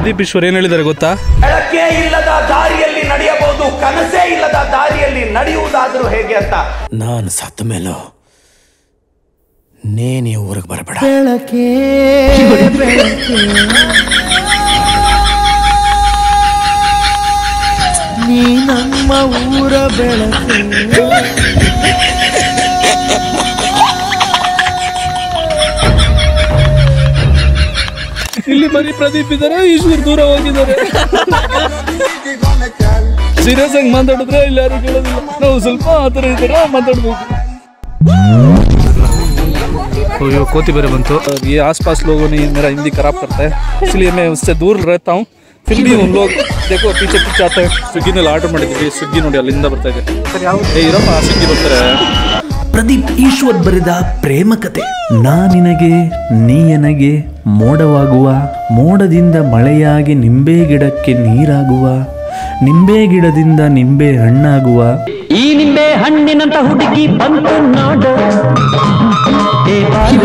ಪ್ರದೀಪ್ ಈಶ್ವರ್ ಏನು ಹೇಳಿದ್ದಾರೆ ಗೊತ್ತಾ ಬೆಳಕೇ ಇಲ್ಲದ ದಾರಿಯಲ್ಲಿ ನಡೆಯಬಹುದು ಕನಸೇ ಇಲ್ಲದ ದಾರಿಯಲ್ಲಿ ನಡೆಯುವುದಾದರೂ ಹೇಗೆ ಅಂತ ನಾನು ಸತ್ತ ಮೇಲೂ ನೇನೇ ಊರಿಗೆ ಬರಬೇಡ ನೀ ನಮ್ಮ ಊರ ಬೆಳಕು ಇಲ್ಲಿ ಬರೀ ಪ್ರದೀಪ್ ಇದ್ದಾರೆ ಈಶ್ವರ್ ದೂರ ಹೋಗಿದ್ದಾರೆ ಸೀರಿಯಸ್ ಆಗಿ ಮಾತಾಡಿದ್ರೆ ಇಲ್ಲಿ ಯಾರು ಕೇಳೋದಿಲ್ಲ ನಾವು ಸ್ವಲ್ಪ ಆ ಥರ ಈ ಥರ ಮಾತಾಡ್ಬೇಕು अयो कोती बेरे बनतो ये आसपास लोगों ने मेरा हिंदी खराब करता है इसलिए मैं उससे दूर रहता हूँ फिर भी उन लोग देखो पीछे पीछे आते हैं ಸ್ವಿಗ್ಗಿನಲ್ಲಿ ಆರ್ಡರ್ ಮಾಡಿದ್ವಿ ಸ್ವಿಗ್ಗಿ ನೋಡಿ ಅಲ್ಲಿಂದ ಬರ್ತಾ ಇದೆ ಏ ಇರಪ್ಪ ಸ್ವಿಗ್ಗಿ ಬರ್ತಾರೆ ಪ್ರದೀಪ್ ಈಶ್ವರ್ ಬರೆದ ಪ್ರೇಮ ಕತೆ ನಾ ನಿನಗೆ ನೀ ನನಗೆ ಮೋಡವಾಗುವ ಮೋಡದಿಂದ ಮಳೆಯಾಗಿ ನಿಂಬೆ ಗಿಡಕ್ಕೆ ನೀರಾಗುವ ನಿಂಬೆ ಗಿಡದಿಂದ ನಿಂಬೆ ಹಣ್ಣಾಗುವ ಈ ನಿಂಬೆ ಹಣ್ಣಿನಂತ ಹುಡುಗಿ ಬಂತು ನೋಡು ಏ ಬಾಲು.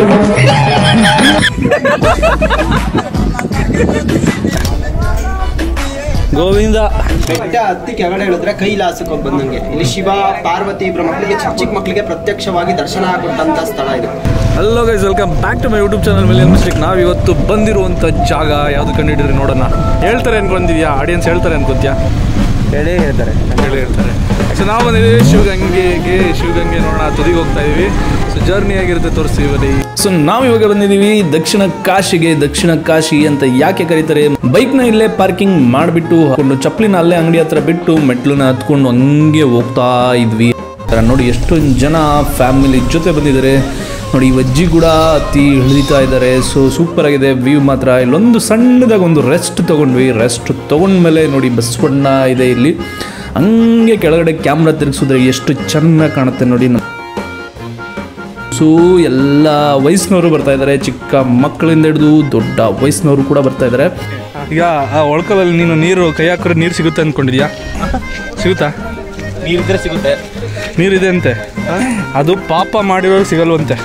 ಗೋವಿಂದ ಬೆಟ್ಟ ಹತ್ತಿ ಕೆಳಗಡೆ ಇಳಿದ್ರೆ ಕೈಲಾಸಕ್ಕೆ ಹೋಗಿ ಬಂದಂಗೆ ಇಲ್ಲಿ ಶಿವ ಪಾರ್ವತಿ ಇಬ್ಬರು ಮಕ್ಕಳಿಗೆ ಚಿಕ್ಕ ಚಿಕ್ಕ ಮಕ್ಕಳಿಗೆ ಪ್ರತ್ಯಕ್ಷವಾಗಿ ದರ್ಶನ ಕೊಟ್ಟಂತ ಸ್ಥಳ ಇದು hello guys welcome back to my YouTube channel ಮೇಲೆ ಮಿಸ್ಟೇಕ್ ನಾವು ಇವತ್ತು ಬಂದಿರುವಂಥ ಜಾಗ ಯಾವುದು ಕಂಡಿಡ್ರಿ ನೋಡೋಣ ಹೇಳ್ತಾರೆ ಅನ್ಕೊಂಡಿದ್ಯಾ ಆಡಿಯನ್ಸ್ ಹೇಳ್ತಾರೆ ಅನ್ಕೊಂತ್ಯಾ ಹೇಳೇ ಹೇಳ್ತಾರೆ ಹೇಳಿ ಹೇಳ್ತಾರೆ ಸೊ ನಾವು ಬಂದಿದ್ದೀವಿ ಶಿವಗಂಗೆಗೆ ಶಿವಗಂಗೆ ನೋಡೋಣ ತುದಿಗೆ ಹೋಗ್ತಾ ಇದೀವಿ ಸೊ ಜರ್ನಿ ಆಗಿರುತ್ತೆ ತೋರಿಸ್ತೀವಿ ಬನ್ನಿ ಸೊ ನಾವು ಇವಾಗ ಬಂದಿದ್ದೀವಿ ದಕ್ಷಿಣ ಕಾಶಿಗೆ ದಕ್ಷಿಣ ಕಾಶಿ ಅಂತ ಯಾಕೆ ಕರೀತಾರೆ ಬೈಕ್ನ ಇಲ್ಲೇ ಪಾರ್ಕಿಂಗ್ ಮಾಡಿಬಿಟ್ಟು ಹಾಕೊಂಡು ಚಪ್ಪಲಿನ ಅಲ್ಲೇ ಅಂಗಡಿ ಹತ್ರ ಬಿಟ್ಟು ಮೆಟ್ಲನ್ನ ಹತ್ಕೊಂಡು ಹಂಗೆ ಹೋಗ್ತಾ ಇದ್ವಿ ತರ ನೋಡಿ ಎಷ್ಟೊಂದು ಜನ ಫ್ಯಾಮಿಲಿ ಜೊತೆ ಬಂದಿದ್ದಾರೆ ನೋಡಿ ಈ ಅಜ್ಜಿ ಕೂಡ ಹತ್ತಿ ಇಳಿತಾ ಇದ್ದಾರೆ ಸೊ ಸೂಪರ್ ಆಗಿದೆ ವ್ಯೂ ಮಾತ್ರ ಇಲ್ಲೊಂದು ಸಣ್ಣದಾಗಿ ಒಂದು ರೆಸ್ಟ್ ತೊಗೊಂಡ್ವಿ ರೆಸ್ಟ್ ತೊಗೊಂಡ್ಮೇಲೆ ನೋಡಿ ಬಸವಣ್ಣ ಇದೆ ಇಲ್ಲಿ ಹಂಗೆ ಕೆಳಗಡೆ ಕ್ಯಾಮ್ರಾ ತಿರುಗಿಸಿದ್ರೆ ಎಷ್ಟು ಚೆನ್ನಾಗಿ ಕಾಣುತ್ತೆ ನೋಡಿ ನಮ್ಮ ಸೊ ಎಲ್ಲ ವಯಸ್ಸಿನವರು ಬರ್ತಾ ಇದ್ದಾರೆ ಚಿಕ್ಕ ಮಕ್ಕಳಿಂದ ಹಿಡಿದು ದೊಡ್ಡ ವಯಸ್ಸಿನವರು ಕೂಡ ಬರ್ತಾ ಇದ್ದಾರೆ ಈಗ ಆ ಒಳ್ಕಲಲ್ಲಿ ನೀನು ನೀರು ಕೈ ಹಾಕಿದ್ರೆ ನೀರು ಸಿಗುತ್ತೆ ಅಂದ್ಕೊಂಡಿದ್ಯಾ ಸಿಗುತ್ತಾ ನೀರಿದ್ರೆ ಸಿಗುತ್ತೆ ನೀರಿದೆ ಅಂತೆ ಅದು ಪಾಪ ಮಾಡಿರೋರು ಸಿಗಲ್ವಂತೆ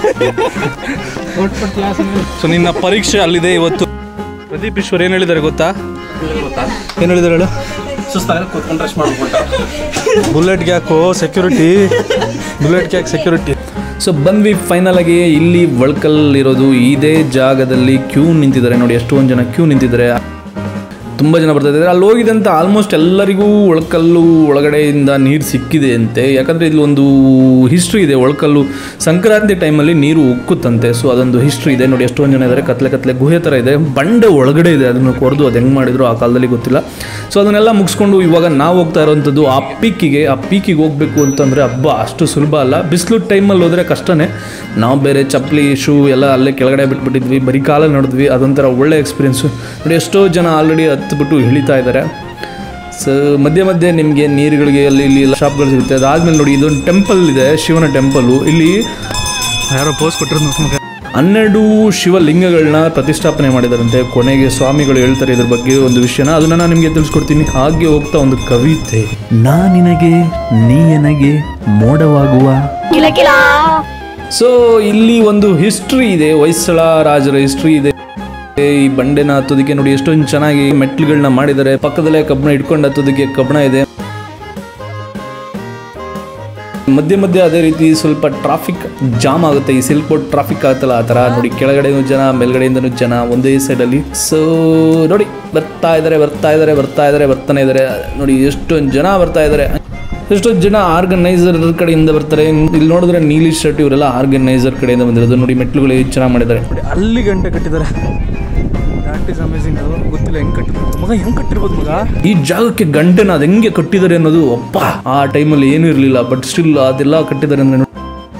ಸೊ ನಿನ್ನ ಪರೀಕ್ಷೆ ಅಲ್ಲಿದೆ ಇವತ್ತು ಪ್ರದೀಪ್ ಈಶ್ವರ್ ಏನು ಹೇಳಿದ್ದಾರೆ ಗೊತ್ತಾ ಏನು ಹೇಳಿದ್ದಾರೆ ಹೇಳು ಸುಸ್ತಾಗ ಕೂತ್ಕೊಂಡು ರೆಸ್ಟ್ ಮಾಡ್ಬಿಟ್ಟು ಬುಲೆಟ್ಗೆ ಯಾಕೋ ಸೆಕ್ಯೂರಿಟಿ ಬುಲೆಟ್ಗೆ ಯಾಕೆ ಸೆಕ್ಯೂರಿಟಿ ಸೊ ಬಂದ್ವಿ ಫೈನಲ್ ಆಗಿ ಇಲ್ಲಿ ಒಳ್ಕಲ್ ಇರೋದು ಇದೇ ಜಾಗದಲ್ಲಿ ಕ್ಯೂ ನಿಂತಿದ್ದಾರೆ ನೋಡಿ ಎಷ್ಟೊಂದು ಜನ ಕ್ಯೂ ನಿಂತಿದ್ದಾರೆ ತುಂಬ ಜನ ಬರ್ತಾ ಇದ್ದಾರೆ ಅಲ್ಲಿ ಹೋಗಿದಂತ ಆಲ್ಮೋಸ್ಟ್ ಎಲ್ಲರಿಗೂ ಒಳಕಲ್ಲು ಒಳಗಡೆಯಿಂದ ನೀರು ಸಿಕ್ಕಿದೆ ಅಂತೆ ಯಾಕಂದರೆ ಇಲ್ಲಿ ಒಂದು ಹಿಸ್ಟ್ರಿ ಇದೆ ಒಳಕಲ್ಲು ಸಂಕ್ರಾಂತಿ ಟೈಮಲ್ಲಿ ನೀರು ಉಕ್ಕುತ್ತಂತೆ ಸೊ ಅದೊಂದು ಹಿಸ್ಟ್ರಿ ಇದೆ ನೋಡಿ ಎಷ್ಟೊಂದು ಜನ ಇದ್ದಾರೆ ಕತ್ಲೆ ಕತ್ಲೆ ಗುಹೆ ಥರ ಇದೆ ಬಂಡೆ ಒಳಗಡೆ ಇದೆ ಅದನ್ನು ಕೊರೆದು ಅದು ಹೆಂಗೆ ಮಾಡಿದ್ರು ಆ ಕಾಲದಲ್ಲಿ ಗೊತ್ತಿಲ್ಲ ಸೊ ಅದನ್ನೆಲ್ಲ ಮುಗಿಸ್ಕೊಂಡು ಇವಾಗ ನಾವು ಹೋಗ್ತಾ ಇರೋವಂಥದ್ದು ಆ ಪೀಕಿಗೆ ಆ ಪೀಕಿಗೆ ಹೋಗಬೇಕು ಅಂತಂದರೆ ಹಬ್ಬ ಅಷ್ಟು ಸುಲಭ ಅಲ್ಲ ಬಿಸಿಲು ಟೈಮಲ್ಲಿ ಹೋದರೆ ಕಷ್ಟನೇ ನಾವು ಬೇರೆ ಚಪ್ಪಲಿ ಶೂ ಎಲ್ಲ ಅಲ್ಲೇ ಕೆಳಗಡೆ ಬಿಟ್ಬಿಟ್ಟಿದ್ವಿ ಬರೀ ಕಾಲಲ್ಲಿ ನೋಡಿದ್ವಿ ಅದೊಂಥರ ಒಳ್ಳೆ ಎಕ್ಸ್ಪೀರಿಯೆನ್ಸು ನೋಡಿ ಎಷ್ಟೋ ಜನ ಆಲ್ರೆಡಿ ಹತ್ಬಿಟ್ಟು ಇಳಿತಾ ಇದ್ದಾರೆ ಸೊ ಮಧ್ಯೆ ಮಧ್ಯೆ ನಿಮಗೆ ನೀರುಗಳಿಗೆ ಅಲ್ಲಿ ಇಲ್ಲಿ ಎಲ್ಲ ಶಾಪ್ಗಳು ಸಿಗುತ್ತೆ ಅದಾದ್ಮೇಲೆ ನೋಡಿ ಇದೊಂದು ಟೆಂಪಲ್ ಇದೆ ಶಿವನ ಟೆಂಪಲ್ಲು ಇಲ್ಲಿ ಯಾರೋ ಪೋಸ್ಟ್ ಕೊಟ್ಟಿರೋದು ಮಗ ಹನ್ನೆರಡು ಶಿವಲಿಂಗಗಳನ್ನ ಪ್ರತಿಷ್ಠಾಪನೆ ಮಾಡಿದಾರಂತೆ ಕೊನೆಗೆ ಸ್ವಾಮಿಗಳು ಹೇಳ್ತಾರೆ ಇದ್ರ ಬಗ್ಗೆ ಒಂದು ವಿಷಯನ ಅದನ್ನ ನಾನು ನಿಮಗೆ ತಿಳಿಸ್ಕೊಡ್ತೀನಿ ಹಾಗೆ ಹೋಗ್ತಾ ಒಂದು ಕವಿತೆ ನಾ ನಿನಗೆ ನೀ ನನಗೆ ಮೋಡವಾಗುವ ಸೊ ಇಲ್ಲಿ ಒಂದು ಹಿಸ್ಟ್ರಿ ಇದೆ ಹೊಯ್ಸಳ ರಾಜರ ಹಿಸ್ಟ್ರಿ ಇದೆ ಈ ಬಂಡೆನ ಹತ್ತೋದಕ್ಕೆ ನೋಡಿ ಎಷ್ಟೊಂದು ಚೆನ್ನಾಗಿ ಮೆಟ್ಲುಗಳನ್ನ ಮಾಡಿದ್ದಾರೆ ಪಕ್ಕದಲ್ಲೇ ಕಬ್ಬಣ ಇಟ್ಕೊಂಡು ಹತ್ತೋದಕ್ಕೆ ಕಬ್ಬಣ ಇದೆ ಮಧ್ಯೆ ಮಧ್ಯೆ ಅದೇ ರೀತಿ ಸ್ವಲ್ಪ ಟ್ರಾಫಿಕ್ ಜಾಮ್ ಆಗುತ್ತೆ ಈ ಸಿಲ್ಕ್ ಬೋರ್ಡ್ ಟ್ರಾಫಿಕ್ ಆಗುತ್ತಲ್ಲ ಆ ಥರ ನೋಡಿ ಕೆಳಗಡೆನೂ ಜನ ಮೇಲ್ಗಡೆಯಿಂದನೂ ಜನ ಒಂದೇ ಸೈಡಲ್ಲಿ ಸೊ ನೋಡಿ ಬರ್ತಾ ಇದ್ದಾರೆ ಬರ್ತಾ ಇದ್ದಾರೆ ಬರ್ತಾ ಇದ್ದಾರೆ ಬರ್ತಾನೆ ಇದ್ದಾರೆ ನೋಡಿ ಎಷ್ಟೊಂದು ಜನ ಬರ್ತಾ ಇದ್ದಾರೆ ಎಷ್ಟೊಂದು ಜನ ಆರ್ಗನೈಸರ್ ಕಡೆಯಿಂದ ಬರ್ತಾರೆ ಇಲ್ಲಿ ನೋಡಿದ್ರೆ ನೀಲಿ ಶರ್ಟ್ ಇವರೆಲ್ಲ ಆರ್ಗನೈಸರ್ ಕಡೆಯಿಂದ ಬಂದಿರೋದು ನೋಡಿ ಮೆಟ್ಲುಗಳು ಎಷ್ಟು ಚೆನ್ನಾಗಿ ಮಾಡಿದ್ದಾರೆ ಅಲ್ಲಿ ಗಂಟೆ ಕಟ್ಟಿದ್ದಾರೆ ದಾಟ್ ಇಸ್ ಅಮೇಸಿಂಗ್ ಗೊತ್ತಿಲ್ಲ ಹೆಂಗ್ ಕಟ್ಟಿದ್ರು ಮಗ ಹೆಂಗ್ ಕಟ್ಟಿರ್ಬೋದು ಮಗ ಈ ಜಾಗಕ್ಕೆ ಗಂಟೆನ ಅದು ಹೆಂಗೆ ಕಟ್ಟಿದ್ದಾರೆ ಅನ್ನೋದು ಅಪ್ಪ ಆ ಟೈಮಲ್ಲಿ ಏನೂ ಇರಲಿಲ್ಲ ಬಟ್ ಸ್ಟಿಲ್ ಅದೆಲ್ಲ ಕಟ್ಟಿದ್ದಾರೆ ಅಂದ್ರೆ ನೋಡಿ.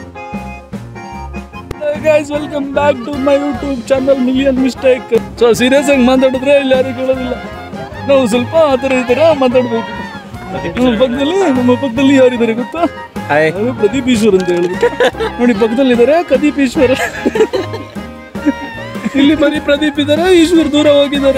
Guys welcome back to my YouTube channel million mistake so serious ಆಗಿ ಮಾತಾಡಿದ್ರೆ ಇಲ್ಲಿ ಯಾರು ಕೇಳೋದಿಲ್ಲ ನಾವು ಸ್ವಲ್ಪ ಆ ಥರ ಈ ಥರ ಮಾತಾಡ್ಬೇಕು ನಮ್ಮ ಪಕ್ಕದಲ್ಲಿ ನಮ್ಮ ಪಕ್ಕದಲ್ಲಿ ಯಾರಿದ್ದಾರೆ ಗೊತ್ತಾ ಅದು ಪ್ರದೀಪ್ ಈಶ್ವರ್ ಅಂತ ಹೇಳಿದ್ರು ನೋಡಿ ಪಕ್ಕದಲ್ಲಿ ಇದ್ದಾರೆ ಪ್ರದೀಪ್ ಈಶ್ವರ್ ಇಲ್ಲಿ ಬರೀ ಪ್ರದೀಪ್ ಇದ್ದಾರೆ ಈಶ್ವರ್ ದೂರ ಹೋಗಿದ್ದಾರೆ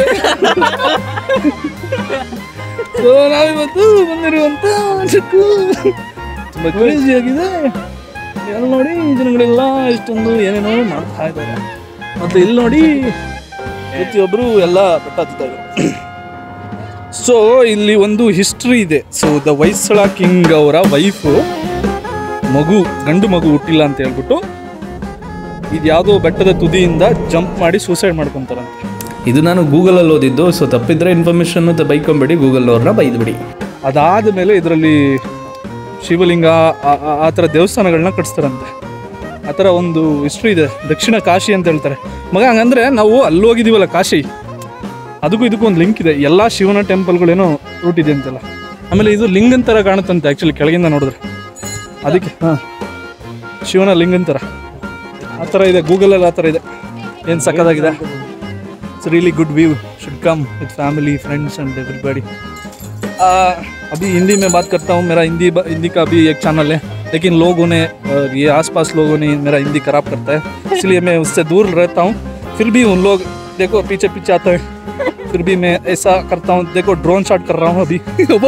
ಸೊ ನಾವಿವತ್ತು ಬಂದಿರುವಂತ ಚಿಕ್ಕು ತುಂಬಾ ಕ್ರೇಜಿ ಆಗಿದೆ ಎಲ್ಲ ನೋಡಿ ಜನಗಳೆಲ್ಲ ಇಷ್ಟೊಂದು ಏನೇನೋ ಮಾಡ್ತಾ ಇದ್ದಾರೆ ಮತ್ತೆ ಇಲ್ಲಿ ನೋಡಿ ಪ್ರತಿಯೊಬ್ಬರು ಎಲ್ಲ ಬೆಟ್ಟ ಹತ್ತುತ್ತಾ ಇದ್ದಾರೆ ಸೊ ಇಲ್ಲಿ ಒಂದು ಹಿಸ್ಟ್ರಿ ಇದೆ ಸೊ ದ ವೈಸಳ ಕಿಂಗ್ ಅವರ ವೈಫು ಮಗು ಗಂಡು ಮಗು ಹುಟ್ಟಿಲ್ಲ ಅಂತ ಹೇಳ್ಬಿಟ್ಟು ಇದು ಯಾವುದೋ ಬೆಟ್ಟದ ತುದಿಯಿಂದ ಜಂಪ್ ಮಾಡಿ ಸೂಸೈಡ್ ಮಾಡ್ಕೊಂತಾರಂತೆ ಇದು ನಾನು ಗೂಗಲಲ್ಲಿ ಓದಿದ್ದು ಸೊ ತಪ್ಪಿದ್ರೆ ಇನ್ಫಾರ್ಮೇಷನ್ ಬೈಕೊಂಬೇಡಿ ಗೂಗಲ್ ಅವ್ರನ್ನ ಬೈದ್ಬಿಡಿ ಅದಾದ ಮೇಲೆ ಇದರಲ್ಲಿ ಶಿವಲಿಂಗ ಆ- ಆ- ಆ ಥರ ದೇವಸ್ಥಾನಗಳನ್ನ ಕಟ್ಸ್ತಾರಂತೆ ಆ ಥರ ಒಂದು ಹಿಸ್ಟ್ರಿ ಇದೆ ದಕ್ಷಿಣ ಕಾಶಿ ಅಂತ ಹೇಳ್ತಾರೆ ಮಗ ಹಂಗಂದ್ರೆ ನಾವು ಅಲ್ಲಿ ಹೋಗಿದ್ದೀವಲ್ಲ ಕಾಶಿ ಅದಕ್ಕೂ ಇದಕ್ಕೂ ಒಂದು ಲಿಂಕ್ ಇದೆ ಎಲ್ಲ ಶಿವನ ಟೆಂಪಲ್ಗಳೇನೋ ರೂಟ್ ಇದೆ ಅಂತೆಲ್ಲ ಆಮೇಲೆ ಇದು ಲಿಂಗನ್ ಥರ ಕಾಣುತ್ತಂತೆ ಆ್ಯಕ್ಚುಲಿ ಕೆಳಗಿಂದ ನೋಡಿದ್ರೆ ಅದಕ್ಕೆ ಹಾಂ ಶಿವನ ಲಿಂಗನ್ ಥರ ಆ ಥರ ಇದೆ ಗೂಗಲಲ್ಲಿ ಆ ಥರ ಇದೆ ಏನು ಸಕ್ಕದಾಗಿದೆ it's really good view should come with family friends and everybody अभी हिंदी में बात करता हूँ मेरा हिंदी हिंदी का भी एक चैनल है लेकिन लोगों ने और ये आसपास लोगों ने मेरा हिंदी खराब करता है इसलिए मैं उससे दूर रहता हूँ फिर भी उन लोग देखो पीछे पीछे आते हैं फिर भी मैं ऐसा करता हूँ देखो ड्रोन शॉट कर रहा हूँ अभी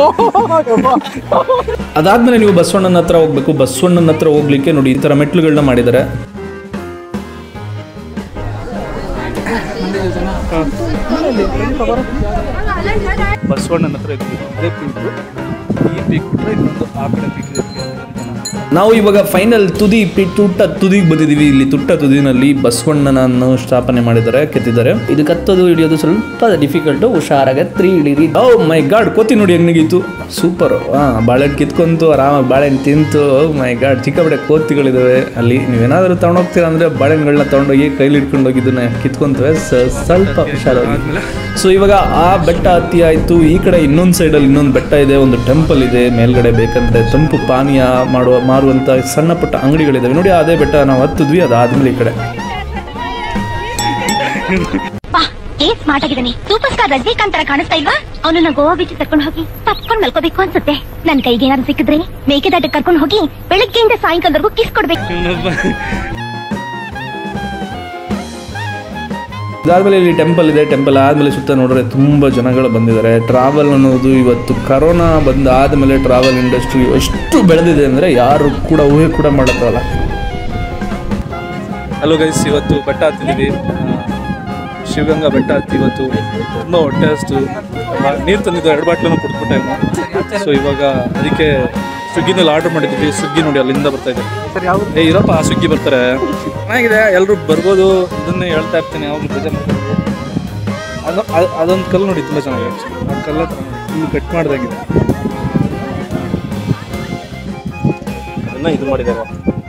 ಅದಾದ್ಮೇಲೆ ನೀವು ಬಸವಣ್ಣನ ಹತ್ರ ಹೋಗ್ಬೇಕು ಬಸವಣ್ಣನ ಹತ್ರ ಹೋಗ್ಲಿಕ್ಕೆ ನೋಡಿ ಈ ಥರ ಮೆಟ್ಲುಗಳನ್ನ ಮಾಡಿದ್ದಾರೆ ಬಸವಣ್ಣನ ಹತ್ರ ಇದ್ವಿ ಇದೇ ಪೀಕ್ ಈ ಪೀಕ್ ಬಿಟ್ಟರೆ ಇನ್ನೊಂದು ಆ ಕಡೆ ಪೀಕ್ ಇದೆ ನಾವು ಇವಾಗ ಫೈನಲ್ ತುದಿ ಪಿ ತುಟ್ಟ ತುದಿಗೆ ಬಂದಿದ್ದೀವಿ ಇಲ್ಲಿ ತುಟ್ಟ ತುದಿನಲ್ಲಿ ಬಸವಣ್ಣನನ್ನು ಸ್ಥಾಪನೆ ಮಾಡಿದ್ದಾರೆ ಕೆತ್ತಿದ್ದಾರೆ ಇದು ಕತ್ತೋದು ಹಿಡಿಯೋದು ಸ್ವಲ್ಪ ಡಿಫಿಕಲ್ಟು ಹುಷಾರಾಗ ತ್ರೀ ಹಿಡೀರಿ ಓ ಮೈ ಗಾಡ್ ಕೋತಿ ನೋಡಿ ಹೆಂಗಿತ್ತು ಸೂಪರ್ ಹಾಂ ಬಾಳೆಹಣ್ಣು ಕಿತ್ಕೊಂತು ಆರಾಮಾಗಿ ಬಾಳೆಹಣ್ಣು ತಿಂತು ಓ ಮೈ ಗಾಡ್ ಚಿಕ್ಕಬಡೆ ಕೋತಿಗಳಿದಾವೆ ಅಲ್ಲಿ ನೀವೇನಾದರೂ ತಗೊಂಡೋಗ್ತೀರಾ ಅಂದರೆ ಬಾಳೆಹಣ್ಣುಗಳನ್ನ ತೊಗೊಂಡೋಗಿ ಕೈಲಿ ಇಟ್ಕೊಂಡು ಹೋಗಿ ಇದನ್ನ ಕಿತ್ಕೊಂತವೆ ಸ- ಸ್ವಲ್ಪ ಹುಷಾರಾಗಿ ಸೊ ಇವಾಗ ಆ ಬೆಟ್ಟ ಹತ್ತಿ ಆಯ್ತು ಈ ಕಡೆ ಇನ್ನೊಂದು ಸೈಡಲ್ಲಿ ಇನ್ನೊಂದು ಬೆಟ್ಟ ಇದೆ ಒಂದು ಟೆಂಪಲ್ ಇದೆ ಮೇಲ್ಗಡೆ ಬೇಕಂದ್ರೆ ತಂಪು ಪಾನೀಯ ಮಾಡುವ ಮಾರುವಂತ ಸಣ್ಣ ಪುಟ್ಟ ಅಂಗಡಿಗಳಿದಾವೆ ನೋಡಿ ಅದೇ ಬೆಟ್ಟ ನಾವು ಹತ್ತಿದ್ವಿ ಅದಾದ್ಮೇಲೆ ಈ ಕಡೆ ಬಾ ಏನ್ ಸ್ಮಾರ್ಟ್ ಆಗಿದ್ದಾನೆ ಸೂಪರ್ ಸ್ಟಾರ್ ರಜನಿಕಾಂತ್ ತರ ಕಾಣಿಸ್ತಾ ಇಲ್ವಾ ಅವನನ್ನ ಗೋವಾ ಬೀಚ್ ಕರ್ಕೊಂಡು ಹೋಗಿ ತಪ್ಕೊಂಡು ಮಲ್ಕೋಬೇಕು ಅನ್ಸುತ್ತೆ ನನ್ ಕೈಗೆ ಏನಾದ್ರು ಸಿಕ್ಕಿದ್ರೆ ಮೇಕೆದಾಟ ಕರ್ಕೊಂಡು ಹೋಗಿ ಬೆಳಗ್ಗೆಯಿಂದ ಸಾಯಂಕಾಲದವರೆಗೂ ಕಿಸ್ ಕೊಡ್ಬೇಕು ಇದಾದ್ಮೇಲೆ ಇಲ್ಲಿ ಟೆಂಪಲ್ ಇದೆ ಟೆಂಪಲ್ ಆದ್ಮೇಲೆ ಸುತ್ತ ನೋಡಿದ್ರೆ ತುಂಬಾ ಜನಗಳು ಬಂದಿದ್ದಾರೆ ಟ್ರಾವೆಲ್ ಅನ್ನೋದು ಇವತ್ತು ಕರೋನಾ ಬಂದಾದ್ಮೇಲೆ ಟ್ರಾವೆಲ್ ಇಂಡಸ್ಟ್ರಿ ಎಷ್ಟು ಬೆಳೆದಿದೆ ಅಂದ್ರೆ ಯಾರು ಕೂಡ ಊಹೆ ಕೂಡ ಮಾಡೋಕ್ಕಲ್ಲ ಹಲೋ ಗೈಸ್ ಇವತ್ತು ಬೆಟ್ಟ ಹತ್ತಿದ್ದೀವಿ ಆ, ಶಿವಗಂಗಾ ಬೆಟ್ಟ ಹತ್ತಿ ಇವತ್ತು ತುಂಬ ಹೊಟ್ಟೆ ಅಷ್ಟು ನೀರು ತಂದಿದ್ದು ಎರಡು ಬಾಟ್ಲನ್ನು ಕುಡ್ಬಿಟ್ಟೆ ಸೊ ಇವಾಗ ಅದಕ್ಕೆ ಸ್ವಿಗ್ಗಿನಲ್ಲಿ ಆರ್ಡರ್ ಮಾಡಿದ್ವಿ ಸ್ವಿಗ್ಗಿ ನೋಡಿ ಅಲ್ಲಿಂದ ಬರ್ತಾ ಇದೆ ಏ ಇರಪ್ಪ ಆ ಸ್ವಿಗ್ಗಿ ಬರ್ತಾರೆ ಚೆನ್ನಾಗಿದೆ ಎಲ್ಲರೂ ಬರ್ಬೋದು ಇದನ್ನೇ ಹೇಳ್ತಾ ಇರ್ತೀನಿ ಯಾವಾಗಲೂ ಬೇಜಾರು ಮಾಡ್ಕೊಬೇಡಿ. ಅದು ಅದ್- ಅದೊಂದು ಕಲ್ಲು ನೋಡಿ ತುಂಬ ಚೆನ್ನಾಗಿದೆ ಆ ಕಲ್ಲ ಇಲ್ಲಿ ಕಟ್ ಮಾಡ್ದಂಗಿದೆ ಅದನ್ನ ಇದು ಮಾಡಿದ್ದಾರೆ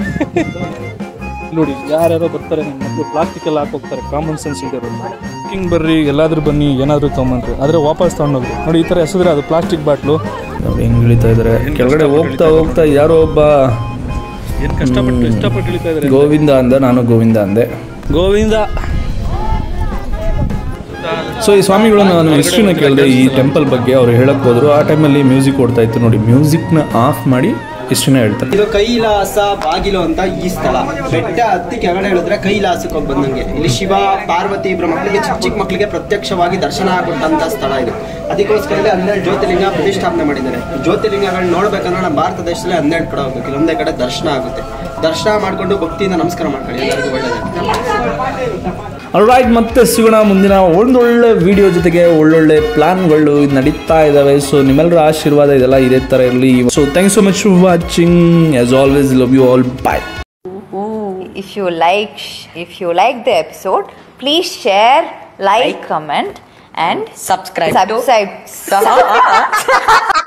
ನೋಡಿ ಯಾರ್ಯಾರೋ ಬರ್ತಾರೆ ನಿಮ್ಮ ಮಕ್ಕಳು ಪ್ಲಾಸ್ಟಿಕ್ ಎಲ್ಲ ಹಾಕೋಗ್ತಾರೆ ಕಾಮನ್ ಸೆನ್ಸ್ ಇದ್ದಾರೆ ಕುಕಿಂಗ್ ಬರ್ರಿ ಎಲ್ಲಾದ್ರೂ ಬನ್ನಿ ಏನಾದರೂ ತೊಗೊಂಬನ್ರಿ ಆದರೆ ವಾಪಸ್ ತೊಗೊಂಡೋಗ್ರಿ ನೋಡಿ ಈ ಥರ ಎಸೆದ್ರೆ ಅದು ಪ್ಲಾಸ್ಟಿಕ್ ಬಾಟ್ಲು ನೋಡಿ ಹೆಂಗ್ ಇಳಿತಾ ಇದಾರೆ ಕೆಳಗಡೆ ಹೋಗ್ತಾ ಹೋಗ್ತಾ ಯಾರೋ ಒಬ್ಬ ಏನು ಕಷ್ಟಪಟ್ಟು ಇಷ್ಟಪಟ್ಟು ಇಳಿತಾ ಇದ್ದಾರೆ ಗೋವಿಂದ ಅಂದ ನಾನು ಗೋವಿಂದ ಅಂದೆ ಗೋವಿಂದ ಸೊ ಈ ಸ್ವಾಮಿಗಳನ್ನು ನಾನು ಹಿಸ್ಟ್ರಿನ ಕೇಳಿದೆ ಈ ಟೆಂಪಲ್ ಬಗ್ಗೆ ಅವ್ರು ಹೇಳಕ್ ಹೋದ್ರು ಆ ಟೈಮಲ್ಲಿ ಮ್ಯೂಸಿಕ್ ಓಡ್ತಾ ಇತ್ತು ನೋಡಿ ಮ್ಯೂಸಿಕ್ನ ಆಫ್ ಮಾಡಿ ಹಿಸ್ಟ್ರಿನ ಹೇಳ್ತಾರೆ ಇದು ಕೈಲಾಸ ಬಾಗಿಲು ಅಂತ ಈ ಸ್ಥಳ ಬೆಟ್ಟ ಹತ್ತಿ ಕೆಳಗಡೆ ಹೇಳಿದ್ರೆ ಕೈಲಾಸಕ್ಕೆ ಹೋಗಿ ಬಂದಂಗೆ ಇಲ್ಲಿ ಶಿವ ಪಾರ್ವತಿ ಇಬ್ಬರ ಮಕ್ಕಳಿಗೆ ಚಿಕ್ಕ ಚಿಕ್ಕ ಮಕ್ಕಳಿಗೆ ಪ್ರತ್ಯಕ್ಷವಾಗಿ ದರ್ಶನ ಕೊಟ್ಟಂತ ಸ್ಥಳ ಇದು ಅದಕ್ಕೋಸ್ಕರ ಹನ್ನೆರಡು ಜ್ಯೋತಿರ್ಲಿಂಗ ಪ್ರತಿಷ್ಠಾಪನೆ ಮಾಡಿದ್ದಾರೆ ಈ ಜ್ಯೋತಿರ್ಲಿಂಗಗಳನ್ನ ನೋಡ್ಬೇಕಂದ್ರೆ ನಮ್ಮ ಭಾರತ ದೇಶದಲ್ಲಿ ಹನ್ನೆರಡು ಕಡೆ ಹೋಗ್ಬೇಕು ಇಲ್ಲೊಂದೇ ಕಡೆ ದರ್ಶನ ಆಗುತ್ತೆ ದರ್ಶನ ಮಾಡ್ಕೊಂಡು ಭಕ್ತಿಯಿಂದ ನಮಸ್ಕಾರ ಮಾಡ್ಕೊಳ್ಳಿ ಎಲ್ಲರಿಗೂ ಒಳ್ಳೆಯದು ರೈಟ್ ಮತ್ತೆ ಸಿಗೋಣ ಮುಂದಿನ ಒಂದೊಳ್ಳೆ ವಿಡಿಯೋ ಜೊತೆಗೆ ಒಳ್ಳೊಳ್ಳೆ ಪ್ಲಾನ್ಗಳು ನಡೀತಾ ಇದ್ದಾವೆ ಸೊ ನಿಮ್ಮೆಲ್ಲರ ಆಶೀರ್ವಾದ ಇದೆಲ್ಲ ಇದೇ ಥರ ಇರಲಿ so thanks so much for watching as always love you all bye if you like if you like the episode please share like, comment and subscribe subscribe